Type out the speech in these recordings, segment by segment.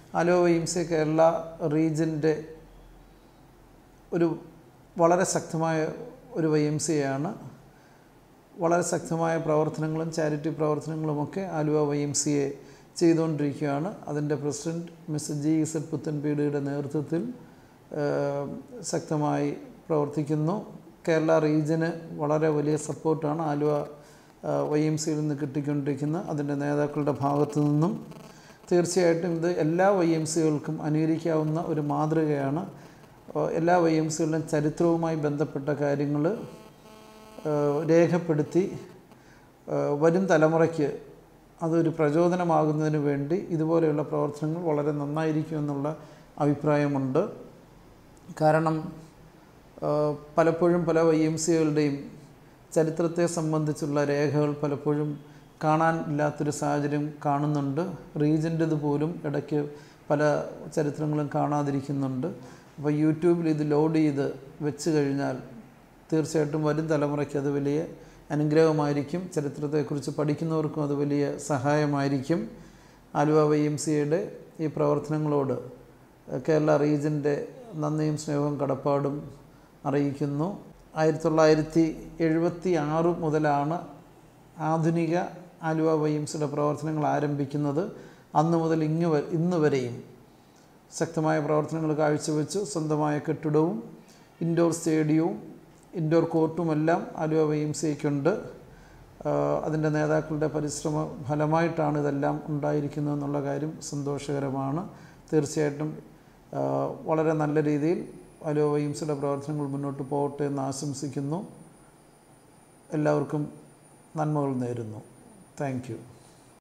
Aluva Y M C Kerala റീജിയൻ്റെ ഒരു വളരെ ശക്തമായ ഒരു വൈ എം സി ആണ് വളരെ ശക്തമായ പ്രവർത്തനങ്ങളും ചാരിറ്റി പ്രവർത്തനങ്ങളുമൊക്കെ Aluva Y M C A ചെയ്തുകൊണ്ടിരിക്കുകയാണ് അതിൻ്റെ പ്രസിഡൻറ്റ് മിസ്റ്റർ ജി ഇസഡ് പുത്തൻപീടിയുടെ നേതൃത്വത്തിൽ ഏഹ്, ശക്തമായി പ്രവർത്തിക്കുന്നു കേരള റീജിയന് വളരെ വലിയ സപ്പോർട്ടാണ് ആലുവ വൈ എം സിയിൽ നിന്ന് കിട്ടിക്കൊണ്ടിരിക്കുന്ന അതിൻ്റെ നേതാക്കളുടെ ഭാഗത്തു നിന്നും തീർച്ചയായിട്ടും ഇത് എല്ലാ വൈ എം സികൾക്കും അനുകരിക്കാവുന്ന ഒരു മാതൃകയാണ് ഏഹ്, എല്ലാ വൈ എം സികളുടെയും ചരിത്രവുമായി ബന്ധപ്പെട്ട കാര്യങ്ങൾ ഏഹ് രേഖപ്പെടുത്തി ഏഹ് വരും തലമുറയ്ക്ക് അതൊരു പ്രചോദനമാകുന്നതിന് വേണ്ടി ഇതുപോലെയുള്ള പ്രവർത്തനങ്ങൾ വളരെ നന്നായിരിക്കും എന്നുള്ള അഭിപ്രായമുണ്ട് കാരണം ഏഹ് പലപ്പോഴും പല വൈ എം സികളുടെയും ചരിത്രത്തെ സംബന്ധിച്ചുള്ള രേഖകൾ പലപ്പോഴും കാണാൻ ഇല്ലാത്തൊരു സാഹചര്യം കാണുന്നുണ്ട് റീജൻ്റെത് പോലും ഇടയ്ക്ക് പല ചരിത്രങ്ങളും കാണാതിരിക്കുന്നുണ്ട് അപ്പോൾ യൂട്യൂബിൽ ഇത് ലോഡ് ചെയ്ത് വെച്ച് കഴിഞ്ഞാൽ തീർച്ചയായിട്ടും വരും തലമുറയ്ക്ക് അത് വലിയ അനുഗ്രഹമായിരിക്കും ചരിത്രത്തെക്കുറിച്ച് പഠിക്കുന്നവർക്കും അത് വലിയ സഹായമായിരിക്കും ആലുവ വൈ എം സിയുടെ ഈ പ്രവർത്തനങ്ങളോട് കേരള റീജിയൻ്റെ നന്ദിയും സ്നേഹവും കടപ്പാടും അറിയിക്കുന്നു ആയിരത്തി തൊള്ളായിരത്തി എഴുപത്തി ആറ് മുതലാണ് ആധുനിക ആലുവ വൈ എം സിയുടെ പ്രവർത്തനങ്ങൾ ആരംഭിക്കുന്നത് അന്ന് മുതൽ ഇങ്ങ് വ ഇന്ന് വരെയും ശക്തമായ പ്രവർത്തനങ്ങൾ കാഴ്ചവെച്ചു സ്വന്തമായ കെട്ടിടവും ഇൻഡോർ സ്റ്റേഡിയവും ഇൻഡോർ കോർട്ടുമെല്ലാം ആലുവ വൈ എം സിക്കുണ്ട് അതിൻ്റെ നേതാക്കളുടെ പരിശ്രമ ഫലമായിട്ടാണ് ഇതെല്ലാം ഉണ്ടായിരിക്കുന്നത് എന്നുള്ള കാര്യം സന്തോഷകരമാണ് തീർച്ചയായിട്ടും ആ, വളരെ നല്ല രീതിയിൽ ആലുവ വൈ എം സിയുടെ പ്രവർത്തനങ്ങൾ മുന്നോട്ട് പോകട്ടെ എന്ന് ആശംസിക്കുന്നു എല്ലാവർക്കും നന്മകൾ നേരുന്നു താങ്ക് യു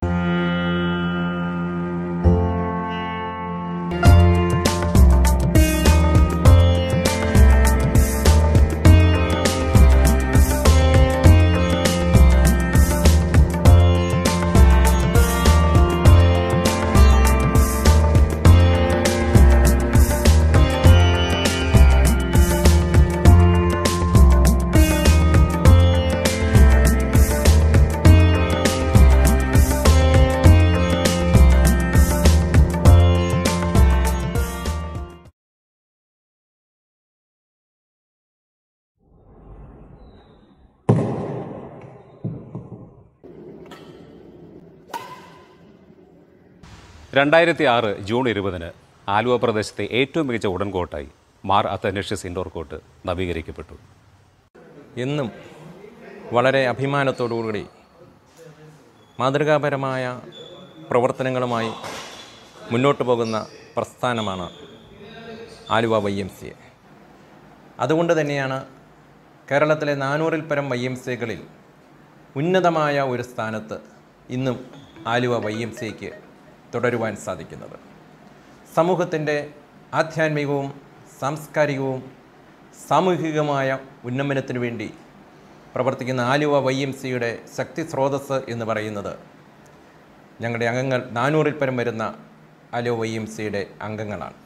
രണ്ടായിരത്തി ആറ് ജൂൺ ഇരുപതിന് ആലുവ പ്രദേശത്തെ ഏറ്റവും മികച്ച ഉടൻകോട്ടായി മാർ അത്തനേഷ്യസ് ഇൻഡോർ കോർട്ട് നവീകരിക്കപ്പെട്ടു എന്നും വളരെ അഭിമാനത്തോടുകൂടി മാതൃകാപരമായ പ്രവർത്തനങ്ങളുമായി മുന്നോട്ട് പോകുന്ന പ്രസ്ഥാനമാണ് Aluva Y M C A അതുകൊണ്ട് തന്നെയാണ് കേരളത്തിലെ നാനൂറിൽ പരം വൈ എം സികളിൽ ഉന്നതമായ ഒരു സ്ഥാനത്ത് ഇന്നും ആലുവ വൈ എം സിക്ക് തുടരുവാൻ സാധിക്കുന്നത് സമൂഹത്തിൻ്റെ ആധ്യാത്മികവും സാംസ്കാരികവും സാമൂഹികമായ ഉന്നമനത്തിനു വേണ്ടി പ്രവർത്തിക്കുന്ന ആലുവ വൈ എം സിയുടെ ശക്തി സ്രോതസ് എന്ന് പറയുന്നത് ഞങ്ങളുടെ അംഗങ്ങൾ നാനൂറിൽ പരം വരുന്ന ആലുവ വൈ എം സിയുടെ അംഗങ്ങളാണ്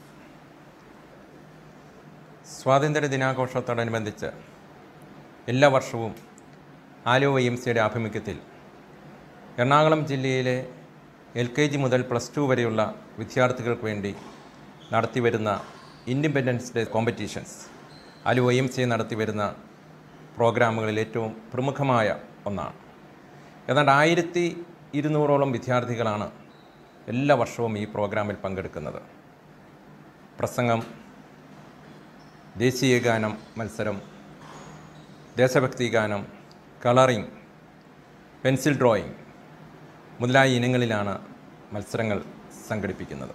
സ്വാതന്ത്ര്യ ദിനാഘോഷത്തോടനുബന്ധിച്ച് എല്ലാ വർഷവും ആലുവ വൈ എം സിയുടെ ആഭിമുഖ്യത്തിൽ എറണാകുളം ജില്ലയിലെ എൽ കെ ജി മുതൽ പ്ലസ് ടു വരെയുള്ള വിദ്യാർത്ഥികൾക്ക് വേണ്ടി നടത്തിവരുന്ന independence day competitions Aluva Y M C നടത്തിവരുന്ന പ്രോഗ്രാമുകളിൽ ഏറ്റവും പ്രമുഖമായ ഒന്നാണ് ഏതാണ്ട് ആയിരത്തി ഇരുന്നൂറോളം വിദ്യാർത്ഥികളാണ് എല്ലാ വർഷവും ഈ പ്രോഗ്രാമിൽ പങ്കെടുക്കുന്നത് പ്രസംഗം ദേശീയ ഗാനം മത്സരം ദേശഭക്തി ഗാനം കളറിംഗ് പെൻസിൽ ഡ്രോയിങ് മുതലായ ഇനങ്ങളിലാണ് മത്സരങ്ങൾ സംഘടിപ്പിക്കുന്നത്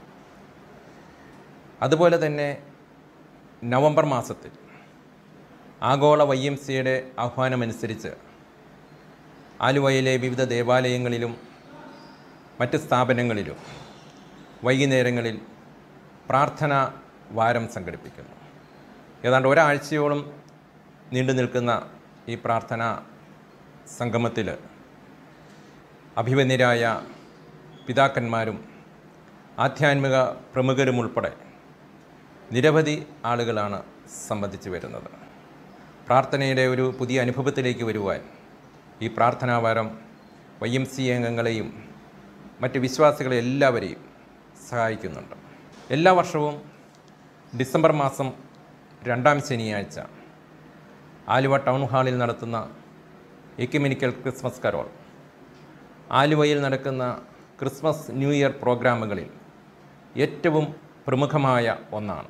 അതുപോലെ തന്നെ നവംബർ മാസത്തിൽ ആഗോള വൈ എം സിയുടെ ആഹ്വാനമനുസരിച്ച് ആലുവയിലെ വിവിധ ദേവാലയങ്ങളിലും മറ്റ് സ്ഥാപനങ്ങളിലും വൈകുന്നേരങ്ങളിൽ പ്രാർത്ഥന വാരം സംഘടിപ്പിക്കുന്നു ഏതാണ്ട് ഒരാഴ്ചയോളം നീണ്ടു നിൽക്കുന്ന ഈ പ്രാർത്ഥന സംഗമത്തിൽ അഭിമന്യരായ പിതാക്കന്മാരും ആധ്യാത്മിക പ്രമുഖരും ഉൾപ്പെടെ നിരവധി ആളുകളാണ് സംബന്ധിച്ച് വരുന്നത് പ്രാർത്ഥനയുടെ ഒരു പുതിയ അനുഭവത്തിലേക്ക് വരുവാൻ ഈ പ്രാർത്ഥനാവാരം വൈ എം സി അംഗങ്ങളെയും മറ്റ് വിശ്വാസികളെ എല്ലാവരെയും സഹായിക്കുന്നുണ്ട് എല്ലാ വർഷവും ഡിസംബർ മാസം രണ്ടാം ശനിയാഴ്ച ആലുവ ടൗൺ ഹാളിൽ നടത്തുന്ന എക്യുമെനിക്കൽ ക്രിസ്മസ് കരോൾ ആലുവയിൽ നടക്കുന്ന ക്രിസ്മസ് ന്യൂ ഇയർ പ്രോഗ്രാമുകളിൽ ഏറ്റവും പ്രമുഖമായ ഒന്നാണ്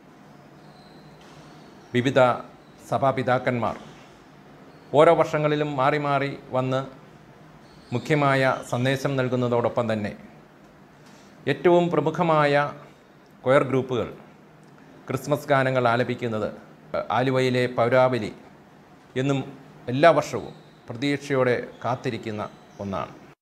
വിവിധ സഭാപിതാക്കന്മാർ ഓരോ വർഷങ്ങളിലും മാറി മാറി വന്ന് മുഖ്യമായ സന്ദേശം നൽകുന്നതോടൊപ്പം തന്നെ ഏറ്റവും പ്രമുഖമായ കൊയർ ഗ്രൂപ്പുകൾ ക്രിസ്മസ് ഗാനങ്ങൾ ആലപിക്കുന്നത് ആലുവയിലെ പൗരാവലി എന്നും എല്ലാ വർഷവും പ്രതീക്ഷയോടെ കാത്തിരിക്കുന്ന ഒന്നാണ്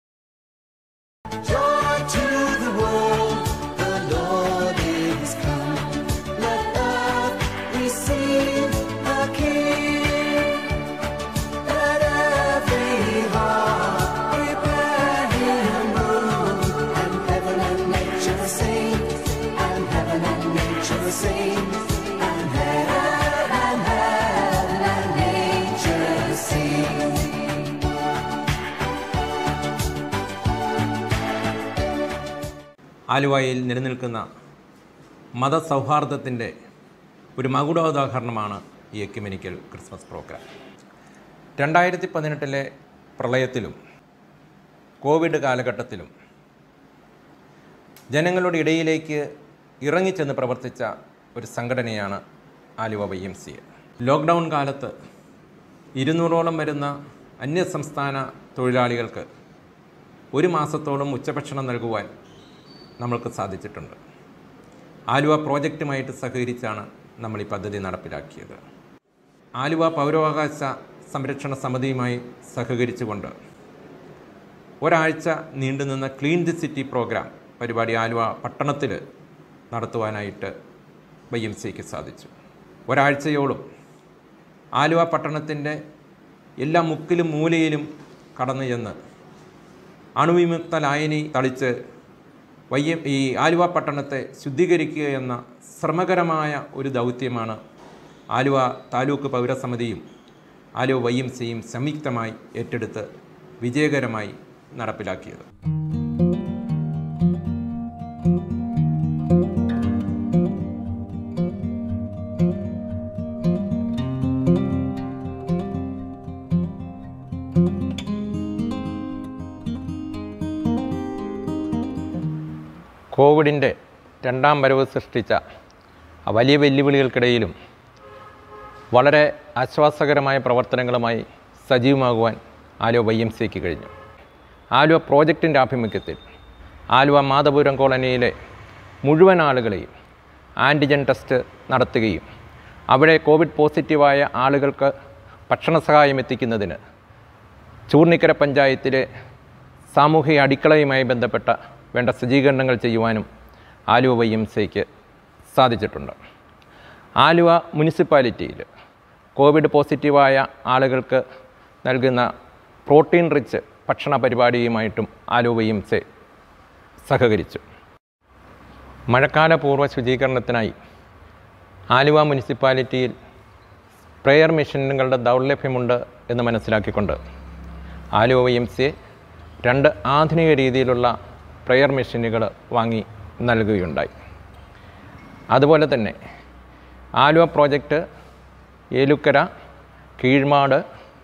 Joy to the world, the Lord is come. Let earth receive the King. Let every heart prepare Him room, and heaven and nature sing, and heaven and nature sing, and heaven and heaven and nature sing. ആലുവയിൽ നിലനിൽക്കുന്ന മതസൗഹാർദ്ദത്തിൻ്റെ ഒരു മകുടോദാഹരണമാണ് ഈ ecumenical Christmas programme രണ്ടായിരത്തി പതിനെട്ടിലെ പ്രളയത്തിലും Covid കാലഘട്ടത്തിലും ജനങ്ങളുടെ ഇടയിലേക്ക് ഇറങ്ങിച്ചെന്ന് പ്രവർത്തിച്ച ഒരു സംഘടനയാണ് Aluva Y M C A lockdown കാലത്ത് ഇരുന്നൂറോളം വരുന്ന അന്യസംസ്ഥാന തൊഴിലാളികൾക്ക് ഒരു മാസത്തോളം ഉച്ചഭക്ഷണം നൽകുവാൻ നമ്മൾക്ക് സാധിച്ചിട്ടുണ്ട് ആലുവ പ്രോജക്റ്റുമായിട്ട് സഹകരിച്ചാണ് നമ്മൾ ഈ പദ്ധതി നടപ്പിലാക്കിയത് ആലുവ പൗരാവകാശ സംരക്ഷണ സമിതിയുമായി സഹകരിച്ചുകൊണ്ട് ഒരാഴ്ച നീണ്ടുനിന്ന ക്ലീൻ ദി സിറ്റി പ്രോഗ്രാം പരിപാടി ആലുവ പട്ടണത്തിൽ നടത്തുവാനായിട്ട് വൈ എം സിക്ക് സാധിച്ചു ഒരാഴ്ചയോളം ആലുവ പട്ടണത്തിൻ്റെ എല്ലാ മുക്കിലും മൂലയിലും കടന്നു ചെന്ന് അണുവിമുക്ത ലായനി തളിച്ച് വയ്യ ഈ ആലുവ പട്ടണത്തെ ശുദ്ധീകരിക്കുക എന്ന ശ്രമകരമായ ഒരു ദൗത്യമാണ് ആലുവ താലൂക്ക് പൗരസമിതിയും ആലുവ വൈ എം സിയും സംയുക്തമായി ഏറ്റെടുത്ത് വിജയകരമായി നടപ്പിലാക്കിയത് കോവിഡിൻ്റെ രണ്ടാം വരവ് സൃഷ്ടിച്ച ആ വലിയ വെല്ലുവിളികൾക്കിടയിലും വളരെ ആശ്വാസകരമായ പ്രവർത്തനങ്ങളുമായി സജീവമാകുവാൻ ആലുവ വൈ എം സിക്ക് കഴിഞ്ഞു ആലുവ പ്രോജക്റ്റിൻ്റെ ആഭിമുഖ്യത്തിൽ ആലുവ മാധപുരം കോളനിയിലെ മുഴുവൻ ആളുകളെയും ആൻറ്റിജൻ ടെസ്റ്റ് നടത്തുകയും അവിടെ കോവിഡ് പോസിറ്റീവായ ആളുകൾക്ക് ഭക്ഷണ സഹായം എത്തിക്കുന്നതിന് ചൂർണിക്കര പഞ്ചായത്തിലെ സാമൂഹിക അടുക്കളയുമായി ബന്ധപ്പെട്ട വേണ്ട സജ്ജീകരണങ്ങൾ ചെയ്യുവാനും ആലുവ വൈ എം സിക്ക് സാധിച്ചിട്ടുണ്ട് ആലുവ മുനിസിപ്പാലിറ്റിയിൽ കോവിഡ് പോസിറ്റീവായ ആളുകൾക്ക് നൽകുന്ന പ്രോട്ടീൻ റിച്ച് ഭക്ഷണ പരിപാടിയുമായിട്ടും ആലുവ വൈ എം സി സഹകരിച്ചു മഴക്കാലപൂർവ്വ ശുചീകരണത്തിനായി ആലുവ മുനിസിപ്പാലിറ്റിയിൽ സ്പ്രെയർ മെഷീനുകളുടെ ദൗർലഭ്യമുണ്ട് എന്ന് മനസ്സിലാക്കിക്കൊണ്ട് ആലുവ വൈ എം സി രണ്ട് ആധുനിക രീതിയിലുള്ള സ്പ്രെയർ മെഷീനുകൾ വാങ്ങി നൽകുകയുണ്ടായി അതുപോലെ തന്നെ ആലുവ പ്രോജക്റ്റ് ഏലുക്കര കീഴ്മാട്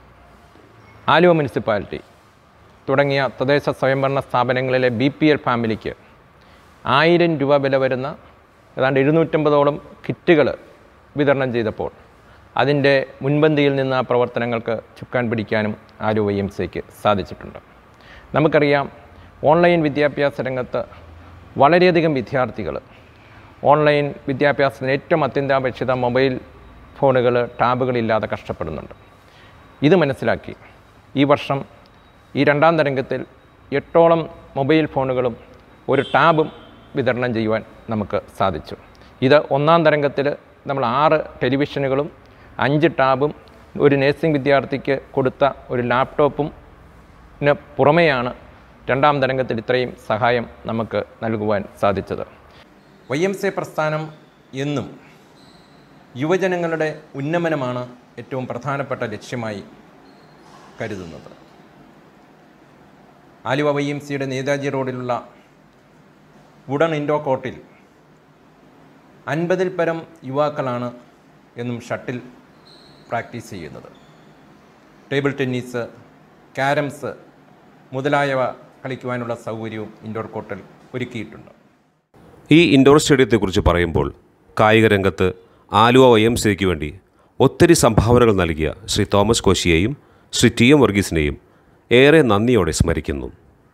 ആലുവ മുനിസിപ്പാലിറ്റി തുടങ്ങിയ തദ്ദേശ സ്വയംഭരണ സ്ഥാപനങ്ങളിലെ ബി പി എൽ ഫാമിലിക്ക് ആയിരം രൂപ വില വരുന്ന ഏതാണ്ട് എഴുന്നൂറ്റമ്പതോളം കിറ്റുകൾ വിതരണം ചെയ്തപ്പോൾ അതിൻ്റെ മുൻപന്തിയിൽ നിന്ന് ആ പ്രവർത്തനങ്ങൾക്ക് ചുക്കാൻ പിടിക്കാനും ആലുവ വൈ എം സിക്ക് സാധിച്ചിട്ടുണ്ട് നമുക്കറിയാം ഓൺലൈൻ വിദ്യാഭ്യാസ രംഗത്ത് വളരെയധികം വിദ്യാർത്ഥികൾ ഓൺലൈൻ വിദ്യാഭ്യാസത്തിന് ഏറ്റവും അത്യന്താപേക്ഷിത മൊബൈൽ ഫോണുകൾ ടാബുകളില്ലാതെ കഷ്ടപ്പെടുന്നുണ്ട് ഇത് മനസ്സിലാക്കി ഈ വർഷം ഈ രണ്ടാം തരംഗത്തിൽ എട്ടോളം മൊബൈൽ ഫോണുകളും ഒരു ടാബും വിതരണം ചെയ്യുവാൻ നമുക്ക് സാധിച്ചു ഇത് ഒന്നാം തരംഗത്തിൽ നമ്മൾ ആറ് ടെലിവിഷനുകളും അഞ്ച് ടാബും ഒരു നഴ്സിംഗ് വിദ്യാർത്ഥിക്ക് കൊടുത്ത ഒരു ലാപ്ടോപ്പും ന് പുറമെയാണ് രണ്ടാം തരംഗത്തിൽ ഇത്രയും സഹായം നമുക്ക് നൽകുവാൻ സാധിച്ചത് വൈ എം സി പ്രസ്ഥാനം എന്നും യുവജനങ്ങളുടെ ഉന്നമനമാണ് ഏറ്റവും പ്രധാനപ്പെട്ട ലക്ഷ്യമായി കരുതുന്നത് ആലുവ വൈ എം സിയുടെ നേതാജി റോഡിലുള്ള വുഡൺ ഇൻഡോ കോർട്ടിൽ അൻപതിൽ പരം യുവാക്കളാണ് എന്നും ഷട്ടിൽ പ്രാക്ടീസ് ചെയ്യുന്നത് ടേബിൾ ടെന്നീസ് ക്യാരംസ് മുതലായവ കളിക്കുവാനുള്ള സൗകര്യവും ഇൻഡോർ കോർട്ടിൽ ഒരുക്കിയിട്ടുണ്ട് ഈ ഇൻഡോർ സ്റ്റേഡിയത്തെക്കുറിച്ച് പറയുമ്പോൾ കായിക രംഗത്ത് ആലുവ വൈ എം സിക്ക് വേണ്ടി ഒത്തിരി സംഭാവനകൾ നൽകിയ ശ്രീ തോമസ് കോശിയെയും ശ്രീ ടി എം വർഗീസിനെയും ഏറെ നന്ദിയോടെ സ്മരിക്കുന്നു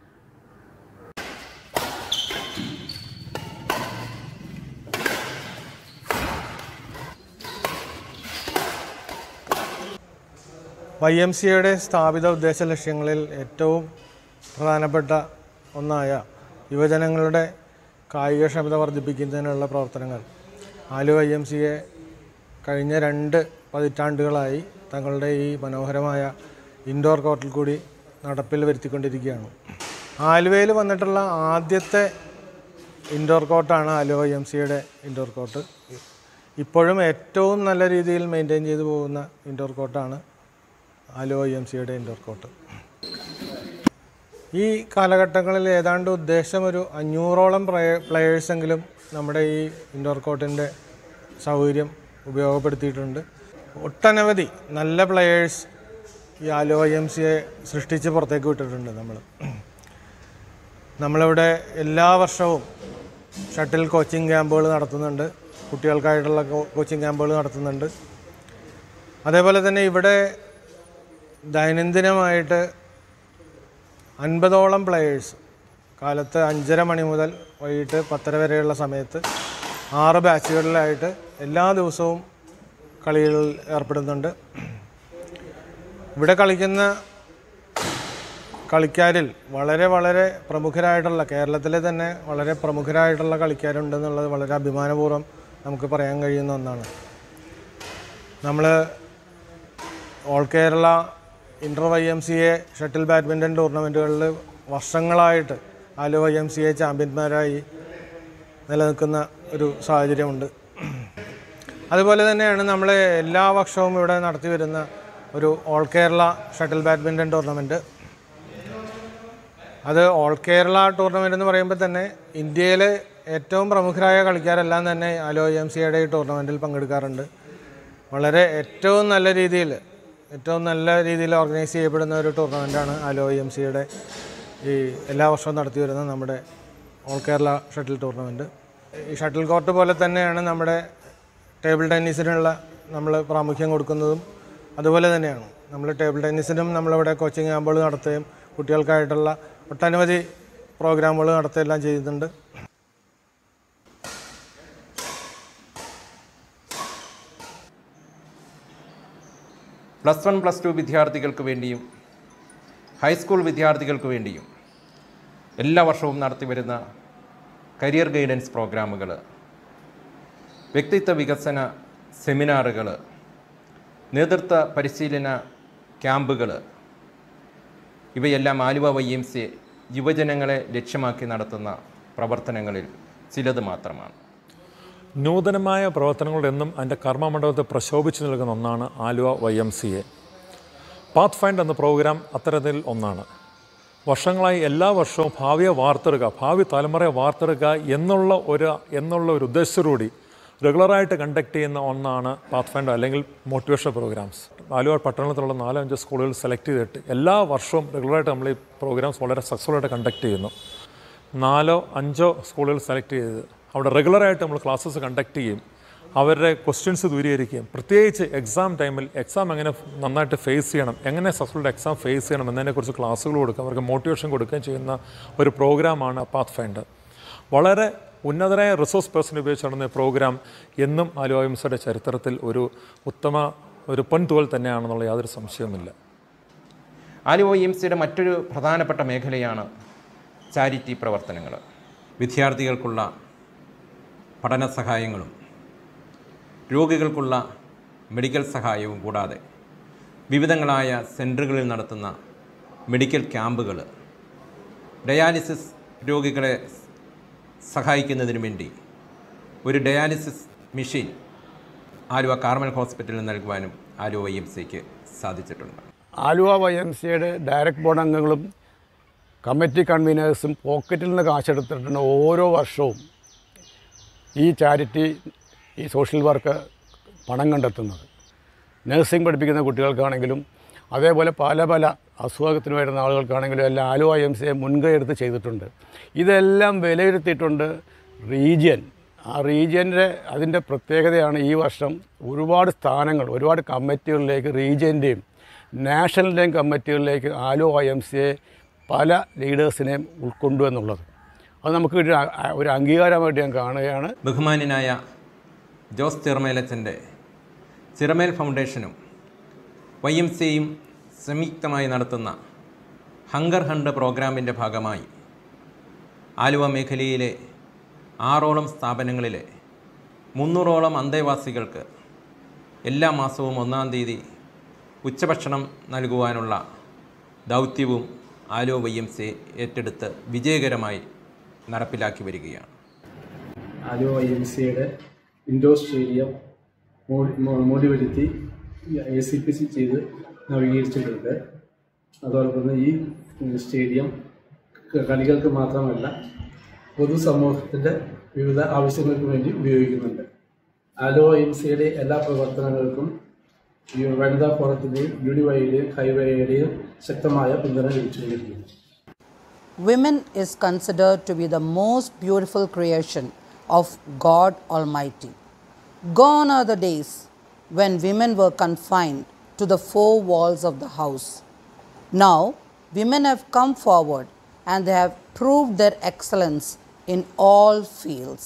വൈ എം സിയുടെ സ്ഥാപിത ഉദ്ദേശ ലക്ഷ്യങ്ങളിൽ ഏറ്റവും പ്രധാനപ്പെട്ട ഒന്നായ യുവജനങ്ങളുടെ കായികക്ഷമത വർദ്ധിപ്പിക്കുന്നതിനുള്ള പ്രവർത്തനങ്ങൾ ആലു വൈ എം സിയെ കഴിഞ്ഞ രണ്ട് പതിറ്റാണ്ടുകളായി തങ്ങളുടെ ഈ മനോഹരമായ ഇൻഡോർ കോർട്ടിൽ കൂടി നടപ്പിൽ വരുത്തിക്കൊണ്ടിരിക്കുകയാണ് ആലുവയിൽ വന്നിട്ടുള്ള ആദ്യത്തെ ഇൻഡോർ കോർട്ടാണ് ആലുവ വൈ എം സിയുടെ ഇൻഡോർ കോർട്ട് ഇപ്പോഴും ഏറ്റവും നല്ല രീതിയിൽ മെയിൻറ്റെയിൻ ചെയ്തു പോകുന്ന ഇൻഡോർ കോർട്ടാണ് ആലുവ എം സിയുടെ ഇൻഡോർ കോർട്ട് ഈ കാലഘട്ടങ്ങളിൽ ഏതാണ്ട് ഉദ്ദേശം ഒരു അഞ്ഞൂറോളം പ്ലെയേഴ്സെങ്കിലും നമ്മുടെ ഈ ഇൻഡോർ കോർട്ടിൻ്റെ സൗകര്യം ഉപയോഗപ്പെടുത്തിയിട്ടുണ്ട് ഒട്ടനവധി നല്ല പ്ലെയേഴ്സ് ഈ ആലുവ എം സിയെ സൃഷ്ടിച്ച് പുറത്തേക്ക് വിട്ടിട്ടുണ്ട് നമ്മൾ നമ്മളിവിടെ എല്ലാ വർഷവും ഷട്ടിൽ കോച്ചിങ് ക്യാമ്പുകൾ നടത്തുന്നുണ്ട് കുട്ടികൾക്കായിട്ടുള്ള കോ- കോച്ചിങ് ക്യാമ്പുകൾ നടത്തുന്നുണ്ട് അതേപോലെ തന്നെ ഇവിടെ ദൈനംദിനമായിട്ട് അൻപതോളം പ്ലെയേഴ്സ് കാലത്ത് അഞ്ചര മണി മുതൽ വൈകിട്ട് പത്തര വരെയുള്ള സമയത്ത് ആറ് ബാച്ചുകളിലായിട്ട് എല്ലാ ദിവസവും കളികളിൽ ഏർപ്പെടുന്നുണ്ട് ഇവിടെ കളിക്കുന്ന കളിക്കാരിൽ വളരെ വളരെ പ്രമുഖരായിട്ടുള്ള കേരളത്തിലെ തന്നെ വളരെ പ്രമുഖരായിട്ടുള്ള കളിക്കാരുണ്ടെന്നുള്ളത് വളരെ അഭിമാനപൂർവ്വം നമുക്ക് പറയാൻ കഴിയുന്ന ഒന്നാണ് നമ്മൾ all Kerala inter Y M C A shuttle badminton ടൂർണമെൻറ്റുകളിൽ വർഷങ്ങളായിട്ട് Aluva Y M C A ചാമ്പ്യന്മാരായി നിലനിൽക്കുന്ന ഒരു സാഹചര്യമുണ്ട് അതുപോലെ തന്നെയാണ് നമ്മൾ എല്ലാ വർഷവും ഇവിടെ നടത്തി വരുന്ന ഒരു all Kerala shuttle badminton tournament അത് ഓൾ കേരള ടൂർണമെൻ്റ് എന്ന് പറയുമ്പോൾ തന്നെ ഇന്ത്യയിലെ ഏറ്റവും പ്രമുഖരായ കളിക്കാരെല്ലാം തന്നെ ആലോ എം സിയുടെ ഈ ടൂർണമെൻറ്റിൽ പങ്കെടുക്കാറുണ്ട് വളരെ ഏറ്റവും നല്ല രീതിയിൽ ഏറ്റവും നല്ല രീതിയിൽ ഓർഗനൈസ് ചെയ്യപ്പെടുന്ന ഒരു ടൂർണമെൻറ്റാണ് ആലോ എം സിയുടെ ഈ എല്ലാ വർഷവും നടത്തി വരുന്ന നമ്മുടെ ഓൾ കേരള ഷട്ടിൽ ടൂർണമെൻറ്റ് ഈ ഷട്ടിൽ കോർട്ട് പോലെ തന്നെയാണ് നമ്മുടെ ടേബിൾ ടെന്നീസിനുള്ള നമ്മൾ പ്രാമുഖ്യം കൊടുക്കുന്നതും അതുപോലെ തന്നെയാണ് നമ്മൾ ടേബിൾ ടെന്നീസിനും നമ്മളിവിടെ കോച്ചിങ് ക്യാമ്പുകൾ നടത്തുകയും കുട്ടികൾക്കായിട്ടുള്ള ഒട്ടനവധി പ്രോഗ്രാമുകൾ നടത്തുകയെല്ലാം ചെയ്യുന്നുണ്ട് പ്ലസ് വൺ പ്ലസ് ടു വിദ്യാർത്ഥികൾക്ക് വേണ്ടിയും ഹൈസ്കൂൾ വിദ്യാർത്ഥികൾക്ക് വേണ്ടിയും എല്ലാ വർഷവും നടത്തിവരുന്ന കരിയർ ഗൈഡൻസ് പ്രോഗ്രാമുകൾ വ്യക്തിത്വ വികസന സെമിനാറുകൾ നേതൃത്വ പരിശീലന ക്യാമ്പുകൾ ഇവയെല്ലാം ആലുവ വൈ എം സി യുവജനങ്ങളെ ലക്ഷ്യമാക്കി നടത്തുന്ന പ്രവർത്തനങ്ങളിൽ ചിലത് മാത്രമാണ് നൂതനമായ പ്രവർത്തനങ്ങളുടെ എന്നും അതിൻ്റെ കർമ്മമണ്ഡപത്തെ പ്രശോഭിച്ചു നിൽക്കുന്ന ഒന്നാണ് Aluva Y M C A path find എന്ന പ്രോഗ്രാം അത്തരത്തിൽ ഒന്നാണ് വർഷങ്ങളായി എല്ലാ വർഷവും ഭാവിയെ വാർത്തെടുക്കുക ഭാവി തലമുറയെ വാർത്തെടുക്കുക എന്നുള്ള ഒരു എന്നുള്ള ഒരു ഉദ്ദേശത്തോടുകൂടി റെഗുലറായിട്ട് കണ്ടക്ട് ചെയ്യുന്ന ഒന്നാണ് പാത്ത് ഫൈൻഡ് അല്ലെങ്കിൽ മോട്ടിവേഷൻ പ്രോഗ്രാംസ് ആലുവ പട്ടണത്തിലുള്ള നാലോ അഞ്ചോ സ്കൂളുകൾ സെലക്ട് ചെയ്തിട്ട് എല്ലാ വർഷവും റെഗുലറായിട്ട് നമ്മൾ ഈ പ്രോഗ്രാംസ് വളരെ സക്സസ്ഫുള്ളായിട്ട് കണ്ടക്ട് ചെയ്യുന്നു നാലോ അഞ്ചോ സ്കൂളുകൾ സെലക്ട് ചെയ്ത് അവിടെ റെഗുലറായിട്ട് നമ്മൾ ക്ലാസ്സസ് കണ്ടക്ട് ചെയ്യും അവരുടെ ക്വസ്റ്റ്യൻസ് ദൂരീകരിക്കുകയും പ്രത്യേകിച്ച് എക്സാം ടൈമിൽ എക്സാം എങ്ങനെ നന്നായിട്ട് ഫേസ് ചെയ്യണം എങ്ങനെ സക്സസ്ഫുൾ എക്സാം ഫേസ് ചെയ്യണം എന്നതിനെക്കുറിച്ച് ക്ലാസ്സുകൾ കൊടുക്കുക അവർക്ക് മോട്ടിവേഷൻ കൊടുക്കുകയും ചെയ്യുന്ന ഒരു പ്രോഗ്രാമാണ് പാത്ത് ഫൈൻഡർ വളരെ ഉന്നതരായ റിസോഴ്സ് പേഴ്സൺ ഉപയോഗിച്ച് നടന്ന ഈ പ്രോഗ്രാം എന്നും ആലുവായുംസയുടെ ചരിത്രത്തിൽ ഒരു ഉത്തമ ഒരു പൊൻതുവൽ തന്നെയാണെന്നുള്ള യാതൊരു സംശയവുമില്ല ആലുവ എം സിയുടെ മറ്റൊരു പ്രധാനപ്പെട്ട മേഖലയാണ് ചാരിറ്റി പ്രവർത്തനങ്ങൾ വിദ്യാർത്ഥികൾക്കുള്ള പഠന സഹായങ്ങളും രോഗികൾക്കുള്ള മെഡിക്കൽ സഹായവും കൂടാതെ വിവിധങ്ങളായ സെൻറ്ററുകളിൽ നടത്തുന്ന മെഡിക്കൽ ക്യാമ്പുകൾ ഡയാലിസിസ് രോഗികളെ സഹായിക്കുന്നതിന് വേണ്ടി ഒരു ഡയാലിസിസ് മെഷീൻ ആലുവ കാർമൽ ഹോസ്പിറ്റലിൽ നൽകുവാനും ആലുവ എം സിക്ക് സാധിച്ചിട്ടുണ്ട് ആലുവ വൈ എം സിയുടെ ഡയറക്ട് ബോർഡ് അംഗങ്ങളും കമ്മിറ്റി കൺവീനേഴ്സും പോക്കറ്റിൽ നിന്ന് കാശെടുത്തിട്ടാണ് ഓരോ വർഷവും ഈ ചാരിറ്റി ഈ സോഷ്യൽ വർക്ക് പണം കണ്ടെത്തുന്നത് നഴ്സിംഗ് പഠിപ്പിക്കുന്ന കുട്ടികൾക്കാണെങ്കിലും അതേപോലെ പല പല അസുഖത്തിന് വരുന്ന ആളുകൾക്കാണെങ്കിലും എല്ലാം ആലുവ എം സി എ മുൻകൈ എടുത്ത് ചെയ്തിട്ടുണ്ട് ഇതെല്ലാം വിലയിരുത്തിയിട്ടുണ്ട് റീജിയൻ ആ റീജിയൻ്റെ അതിൻ്റെ പ്രത്യേകതയാണ് ഈ വർഷം ഒരുപാട് സ്ഥാനങ്ങൾ ഒരുപാട് കമ്മിറ്റികളിലേക്ക് റീജിയൻ്റെയും നാഷണലിൻ്റെയും കമ്മിറ്റികളിലേക്ക് ആലുവ എം സി എ പല ലീഡേഴ്സിനെയും ഉൾക്കൊണ്ടു എന്നുള്ളത് അത് നമുക്ക് ഒരു അ- ഒരു അംഗീകാരമായിട്ട് ഞാൻ കാണുകയാണ് ബഹുമാന്യനായ ജോസ് ചിറമേലച്ചൻ്റെ ചിറമേൽ ഫൗണ്ടേഷനും വൈ എം സിയും സംയുക്തമായി നടത്തുന്ന ഹങ്കർ ഹണ്ട് പ്രോഗ്രാമിൻ്റെ ഭാഗമായി ആലുവ മേഖലയിലെ ആറോളം സ്ഥാപനങ്ങളിലെ മുന്നൂറോളം അന്തേവാസികൾക്ക് എല്ലാ മാസവും ഒന്നാം തീയതി ഉച്ചഭക്ഷണം നൽകുവാനുള്ള ദൗത്യവും ആലുവ വൈ എം സി ഏറ്റെടുത്ത് വിജയകരമായി നടപ്പിലാക്കി വരികയാണ് ആലുവ ഐ എം സിയുടെ ഇൻഡോർ സ്റ്റേഡിയം മോടി മോ- മോടി വരുത്തി എ സി പി സി ചെയ്ത് നവീകരിച്ചിട്ടുണ്ട് അതോടൊപ്പം തന്നെ ഈ സ്റ്റേഡിയം ക- കളികൾക്ക് മാത്രമല്ല പൊതുസമൂഹത്തിൻ്റെ വിവിധ ആവശ്യങ്ങൾക്ക് വേണ്ടി ഉപയോഗിക്കുന്നുണ്ട് ആലുവ എം സിയുടെ എല്ലാ പ്രവർത്തനങ്ങൾക്കും ഈ വനിതാ ഫോറത്തിൻ്റെയും യൂണിവൈയുടെയും ഹൈവേയുടെയും ശക്തമായ പിന്തുണ ലഭിച്ചുകൊണ്ടിരിക്കുന്നു Women is considered to be the most beautiful creation of God Almighty. Gone are the days when women were confined to the four walls of the house. Now, women have come forward and they have proved their excellence in all fields.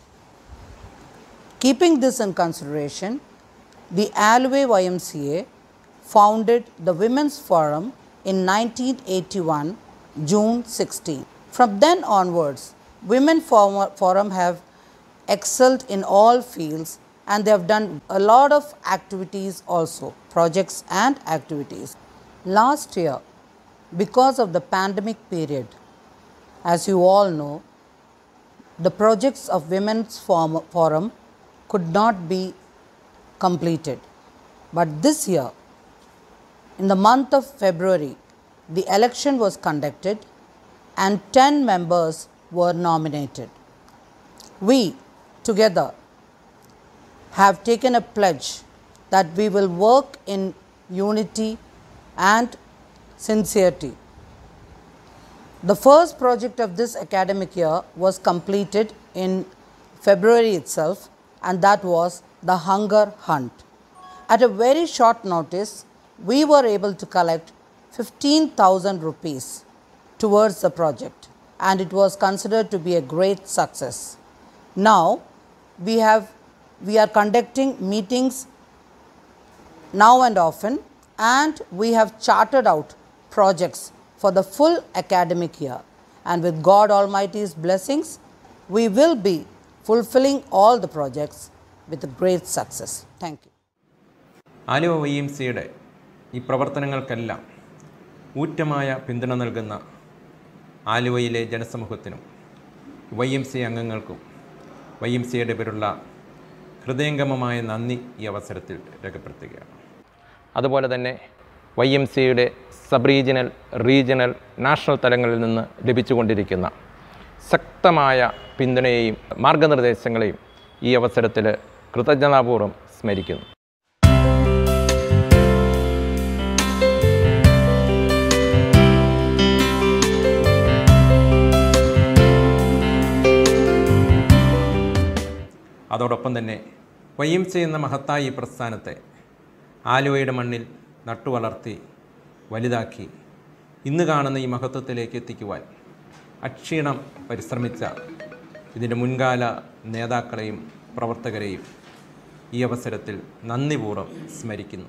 Keeping this in consideration, the Alway YMCA founded the Women's Forum in 1981, June 16. From then onwards, Women Forum Forum have excelled in all fields and they have done a lot of activities also, projects and activities. Last year, because of the pandemic period, as you all know, the projects of Women's Form- Forum could not be completed. But this year, in the month of February, the election was conducted and 10 members were nominated. We together have taken a pledge that we will work in unity and sincerity. The first project of this academic year was completed in February itself, and that was the hunger hunt. At a very short notice, we were able to collect 15,000 rupees towards the project, and it was considered to be a great success. Now, we have we are conducting meetings now and often, and we have charted out projects for the full academic year. And with God Almighty's blessings, we will be fulfilling all the projects with great success. Thank you. Aluva Y M സിയുടെ ഈ പ്രവർത്തനങ്ങൾക്കെല്ലാം ഊറ്റമായ പിന്തുണ നൽകുന്ന ആലുവയിലെ ജനസമൂഹത്തിനും Y M C അംഗങ്ങൾക്കും Y M സിയുടെ പേരുള്ള ഹൃദയംഗമമായ നന്ദി ഈ അവസരത്തിൽ രേഖപ്പെടുത്തുകയാണ് അതുപോലെ തന്നെ വൈ എം സിയുടെ സബ് റീജിയണൽ റീജിയണൽ നാഷണൽ തലങ്ങളിൽ നിന്ന് ലഭിച്ചുകൊണ്ടിരിക്കുന്ന ശക്തമായ പിന്തുണയെയും മാർഗനിർദ്ദേശങ്ങളെയും ഈ അവസരത്തിൽ കൃതജ്ഞതാപൂർവ്വം സ്മരിക്കുന്നു അതോടൊപ്പം തന്നെ വൈ എം സി എന്ന മഹത്തായ ഈ പ്രസ്ഥാനത്തെ ആലുവയുടെ മണ്ണിൽ നട്ടുവളർത്തി വലുതാക്കി ഇന്ന് കാണുന്ന ഈ മഹത്വത്തിലേക്ക് എത്തിക്കുവാൻ അക്ഷീണം പരിശ്രമിച്ച ഇതിൻ്റെ മുൻകാല നേതാക്കളെയും പ്രവർത്തകരെയും ഈ അവസരത്തിൽ നന്ദിപൂർവ്വം സ്മരിക്കുന്നു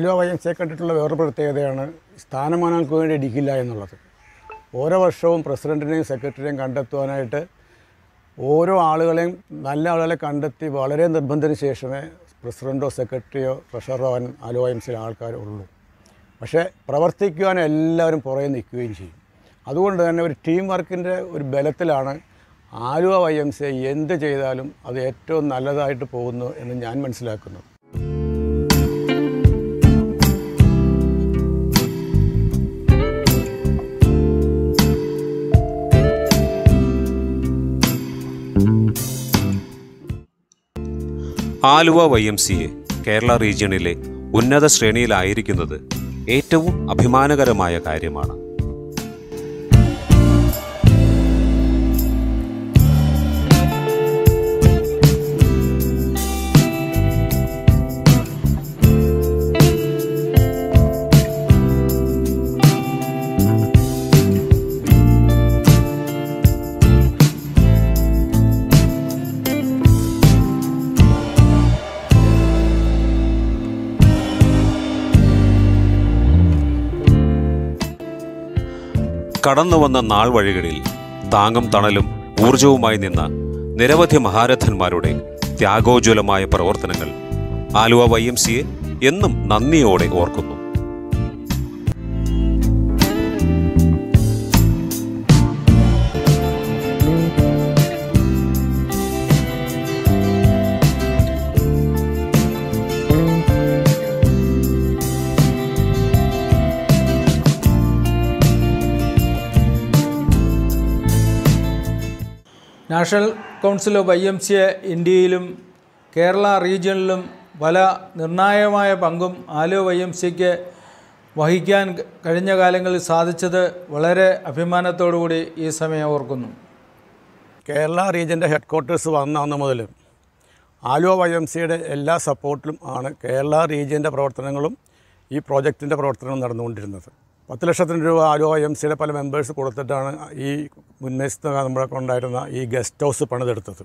ആലുവ വൈ എം സിയെ കണ്ടിട്ടുള്ള വേറൊരു പ്രത്യേകതയാണ് സ്ഥാനമാനങ്ങൾക്ക് വേണ്ടി ഇടിക്കില്ല എന്നുള്ളത് ഓരോ വർഷവും പ്രസിഡൻറ്റിനെയും സെക്രട്ടറിയെയും കണ്ടെത്തുവാനായിട്ട് ഓരോ ആളുകളെയും നല്ല ആളുകളെ കണ്ടെത്തി വളരെ നിർബന്ധത്തിന് ശേഷമേ പ്രസിഡൻറ്റോ സെക്രട്ടറിയോ ട്രഷറോ ആവാൻ ആലുവ എം സിയിലെ ആൾക്കാർ ഉള്ളൂ പക്ഷേ പ്രവർത്തിക്കുവാൻ എല്ലാവരും പുറകെ നിൽക്കുകയും ചെയ്യും അതുകൊണ്ട് തന്നെ ഒരു ടീം വർക്കിൻ്റെ ഒരു ബലത്തിലാണ് ആലുവ വൈ എം സി എന്ത് ചെയ്താലും അത് ഏറ്റവും നല്ലതായിട്ട് പോകുന്നു എന്ന് ഞാൻ മനസ്സിലാക്കുന്നു Aluva Y M C A Kerala റീജിയണിലെ ഉന്നത ശ്രേണിയിലായിരിക്കുന്നത് ഏറ്റവും അഭിമാനകരമായ കാര്യമാണ് കടന്നു വന്ന നാൾ വഴികളിൽ താങ്ങും തണലും ഊർജവുമായി നിന്ന നിരവധി മഹാരഥന്മാരുടെ ത്യാഗോജ്വലമായ പ്രവർത്തനങ്ങൾ ആലുവ വൈ എം സിയെ എന്നും നന്ദിയോടെ ഓർക്കുന്നു national council of I M C A ഇന്ത്യയിലും കേരള റീജിയണിലും പല നിർണായകമായ പങ്കും ആലുവ ഐ എം സിക്ക് വഹിക്കാൻ കഴിഞ്ഞ കാലങ്ങളിൽ സാധിച്ചത് വളരെ അഭിമാനത്തോടുകൂടി ഈ സമയം ഓർക്കുന്നു കേരള റീജിയൻ്റെ ഹെഡ് ക്വാർട്ടേഴ്സ് വന്ന അന്ന് മുതൽ ആലുവ വൈ എം സിയുടെ എല്ലാ സപ്പോർട്ടിലും ആണ് കേരള റീജിയൻ്റെ പ്രവർത്തനങ്ങളും ഈ പ്രോജക്റ്റിൻ്റെ പ്രവർത്തനവും നടന്നുകൊണ്ടിരുന്നത് പത്ത് ലക്ഷത്തിന് രൂപ ആലുവ വൈ എം സിയുടെ പല മെമ്പേഴ്സ് കൊടുത്തിട്ടാണ് ഈ മുൻവശത്ത് നമ്മളൊക്കെ ഉണ്ടായിരുന്ന ഈ ഗസ്റ്റ് ഹൗസ് പണിതെടുത്തത്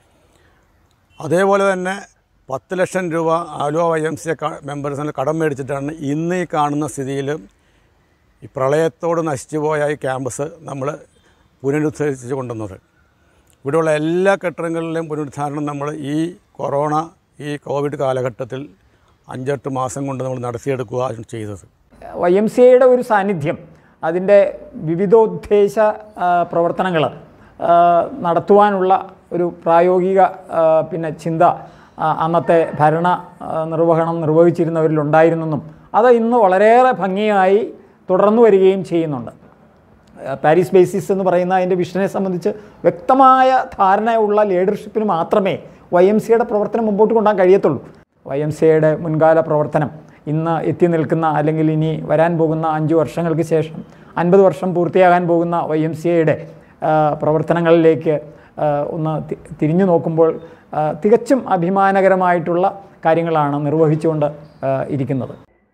അതേപോലെ തന്നെ പത്ത് ലക്ഷം രൂപ ആലുവ വൈ എം സി മെമ്പേഴ്സിന് കടം മേടിച്ചിട്ടാണ് ഇന്ന് ഈ കാണുന്ന സ്ഥിതിയിൽ ഈ പ്രളയത്തോട് നശിച്ചുപോയ ഈ ക്യാമ്പസ് നമ്മൾ പുനരുദ്ധരിച്ച് കൊണ്ടുവന്നത് ഇവിടെയുള്ള എല്ലാ കെട്ടിടങ്ങളിലെയും പുനരുദ്ധാരണം നമ്മൾ ഈ കൊറോണ ഈ കോവിഡ് കാലഘട്ടത്തിൽ അഞ്ചെട്ട് മാസം കൊണ്ട് നമ്മൾ നടത്തിയെടുക്കുകയാണ് ചെയ്തത് വൈ എം സി എയുടെ ഒരു സാന്നിധ്യം അതിൻ്റെ വിവിധോദ്ദേശ പ്രവർത്തനങ്ങൾ നടത്തുവാനുള്ള ഒരു പ്രായോഗിക ആ, പിന്നെ ചിന്ത ആ, അന്നത്തെ ഭരണ ആ, നിർവഹണം നിർവഹിച്ചിരുന്നവരിലുണ്ടായിരുന്നെന്നും അത് ഇന്ന് വളരെയേറെ ഭംഗിയായി തുടർന്നു വരികയും ചെയ്യുന്നുണ്ട് ആ, പാരീസ് ബേസിസ് എന്ന് പറയുന്ന അതിൻ്റെ വിഷനെ സംബന്ധിച്ച് വ്യക്തമായ ധാരണയുള്ള ലീഡർഷിപ്പിന് മാത്രമേ വൈ എം സിയുടെ പ്രവർത്തനം മുമ്പോട്ട് കൊണ്ടുപോകാൻ കഴിയത്തുള്ളൂ വൈ എം സിയുടെ മുൻകാല പ്രവർത്തനം ഇന്ന് എത്തി നിൽക്കുന്ന അല്ലെങ്കിൽ ഇനി വരാൻ പോകുന്ന അഞ്ച് വർഷങ്ങൾക്ക് ശേഷം അൻപത് വർഷം പൂർത്തിയാകാൻ പോകുന്ന വൈ എം സി എയുടെ പ്രവർത്തനങ്ങളിലേക്ക് ആ, ഒന്ന് തി- തിരിഞ്ഞു നോക്കുമ്പോൾ ആ, തികച്ചും അഭിമാനകരമായിട്ടുള്ള കാര്യങ്ങളാണ് നിർവഹിച്ചുകൊണ്ട് ആ, ഇരിക്കുന്നത്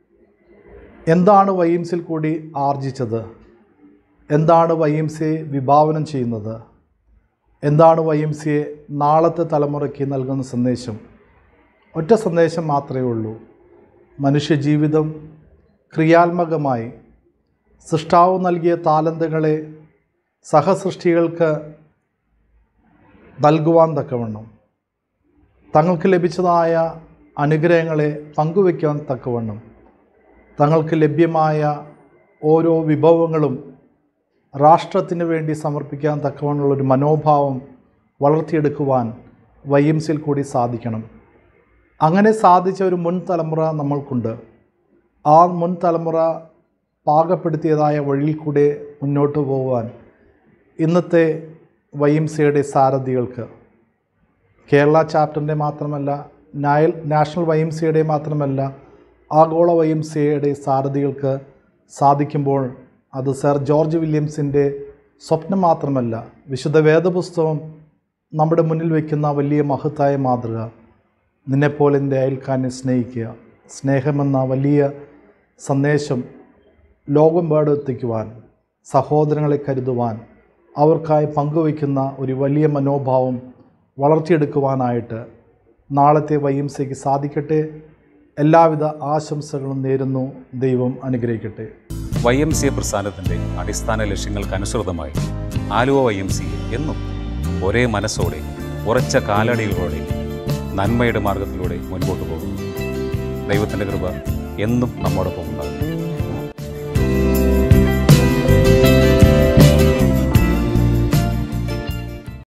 എന്താണ് വൈ എം സിയിൽ കൂടി ആർജിച്ചത് എന്താണ് വൈ എം സിയെ വിഭാവനം ചെയ്യുന്നത് എന്താണ് വൈ എം സിയെ നാളത്തെ തലമുറയ്ക്ക് നൽകുന്ന സന്ദേശം ഒറ്റ സന്ദേശം മാത്രമേ ഉള്ളൂ മനുഷ്യജീവിതം ക്രിയാത്മകമായി സൃഷ്ടാവ് നൽകിയ താലന്തുകളെ സഹസൃഷ്ടികൾക്ക് നൽകുവാൻ തക്കവണ്ണം തങ്ങൾക്ക് ലഭിച്ചതായ അനുഗ്രഹങ്ങളെ പങ്കുവയ്ക്കാൻ തക്കവണ്ണം തങ്ങൾക്ക് ലഭ്യമായ ഓരോ വിഭവങ്ങളും രാഷ്ട്രത്തിന് വേണ്ടി സമർപ്പിക്കാൻ തക്കവണ്ണമുള്ളൊരു മനോഭാവം വളർത്തിയെടുക്കുവാൻ വൈ എം സിയിൽ കൂടി സാധിക്കണം അങ്ങനെ സാധിച്ച ഒരു മുൻ തലമുറ നമ്മൾക്കുണ്ട് ആ മുൻ തലമുറ പാകപ്പെടുത്തിയതായ വഴിയിൽ കൂടെ മുന്നോട്ട് പോകുവാൻ ഇന്നത്തെ വൈ എം സിയുടെ സാരഥികൾക്ക് കേരള ചാപ്റ്ററിൻ്റെ മാത്രമല്ല നായൽ നാഷണൽ വൈ എം സിയുടെ മാത്രമല്ല ആഗോള വൈ എം സിയുടെ സാരഥികൾക്ക് സാധിക്കുമ്പോൾ അത് സർ ജോർജ് വില്യംസിൻ്റെ സ്വപ്നം മാത്രമല്ല വിശുദ്ധ വേദപുസ്തകം നമ്മുടെ മുന്നിൽ വയ്ക്കുന്ന വലിയ മഹത്തായ മാതൃക നിന്നെപ്പോലെ എൻ്റെ അയൽക്കാരനെ സ്നേഹിക്കുക സ്നേഹമെന്ന വലിയ സന്ദേശം ലോകമെമ്പാടും എത്തിക്കുവാൻ സഹോദരങ്ങളെ കരുതുവാൻ അവർക്കായി പങ്കുവയ്ക്കുന്ന ഒരു വലിയ മനോഭാവം വളർത്തിയെടുക്കുവാനായിട്ട് നാളത്തെ വൈ എം സിക്ക് സാധിക്കട്ടെ എല്ലാവിധ ആശംസകളും നേരുന്നു ദൈവം അനുഗ്രഹിക്കട്ടെ വൈ എം സി എ പ്രസ്ഥാനത്തിൻ്റെ അടിസ്ഥാന ലക്ഷ്യങ്ങൾക്കനുസൃതമായി ആലുവ വൈ എം സി എന്നും ഒരേ മനസ്സോടെ ഉറച്ച കാലടികളോടെ നന്മയുടെ മാർഗത്തിലൂടെ മുൻപോട്ട് പോകുന്നു ദൈവത്തിൻ്റെ കൃപ എന്നും നമ്മോടൊപ്പം ഉണ്ടാകും